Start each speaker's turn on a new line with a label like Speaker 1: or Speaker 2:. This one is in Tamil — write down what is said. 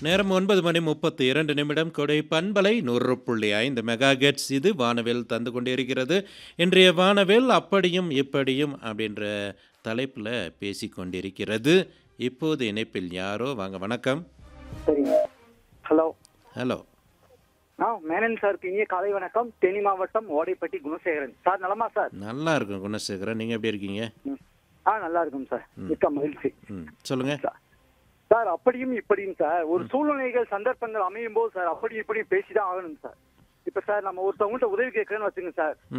Speaker 1: நேரம் ஒன்பது மணி முப்பத்தி இரண்டு நிமிடம் கொடை பண்பலை நூறு புள்ளி ஐந்து மெகா கெட்ஸ் இது வானவில் தந்து கொண்டிருக்கிறது இன்றைய வானவில் அப்படியும் இப்படியும் அப்படின்ற தலைப்பில் பேசி கொண்டிருக்கிறது இப்போது இணைப்பில் யாரோ வாங்க வணக்கம்
Speaker 2: சரிங்க ஹலோ
Speaker 1: ஹலோ
Speaker 2: ஆ மேனன் சாருக்கு இனிய காலை வணக்கம் தேனி மாவட்டம் ஓடைப்பட்டி குணசேகரன் சார் நலமா சார்
Speaker 1: நல்லா இருக்கும் குணசேகரன் நீங்கள் எப்படி இருக்கீங்க
Speaker 2: ம். ஆ நல்லா இருக்கும் சார் மிக்க மகிழ்ச்சி
Speaker 1: ம் சொல்லுங்கள்
Speaker 2: சார் அப்படியும் இப்படியும் சார் ஒரு சூழ்நிலைகள் சந்தர்ப்பங்கள் அமையும் போது சார் அப்படி இப்படி பேசிதான் ஆகணும் சார் இப்ப சார் நம்ம ஒருத்தவங்கள்ட்ட உதவி கேட்கறேன்னு வச்சுங்க சார்